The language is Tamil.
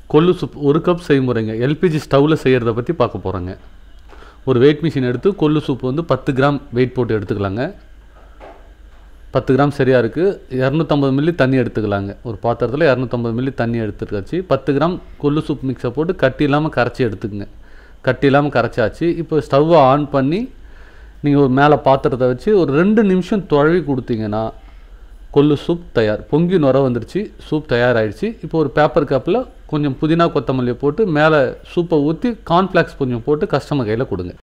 கொள்ளு சூப் ஒரு கப் செய்முறைங்க எல்பிஜி ஸ்டவ்வில் செய்கிறத பற்றி பார்க்க போகிறோங்க ஒரு வெயிட் மிஷின் எடுத்து கொள்ளு சூப் வந்து பத்து கிராம் வெயிட் போட்டு எடுத்துக்கலாங்க பத்து கிராம் சரியாக இருக்குது இரநூத்தம்பது மில்லி தண்ணி எடுத்துக்கலாங்க ஒரு பாத்திரத்தில் இரநூத்தம்பது மில்லி தண்ணி எடுத்துக்காச்சு பத்து கிராம் கொள்ளு சூப் மிக்ஸை போட்டு கட்டி இல்லாமல் கரைச்சி எடுத்துக்கங்க கட்டி இல்லாமல் கரைச்சாச்சு இப்போ ஸ்டவ்வை ஆன் பண்ணி நீங்கள் ஒரு மேலே பாத்திரத்தை வச்சு ஒரு ரெண்டு நிமிஷம் தொழவி கொடுத்தீங்கன்னா கொள்ளு சூப் தயார் பொங்கி நுர வந்துருச்சு சூப் தயாராகிடுச்சு இப்போ ஒரு பேப்பர் கப்பில் கொஞ்சம் புதினா கொத்தமல்லியை போட்டு மேலே சூப்பை ஊற்றி கார்ன்ஃப்ளாக்ஸ் கொஞ்சம் போட்டு கஸ்டமர் கையில் கொடுங்க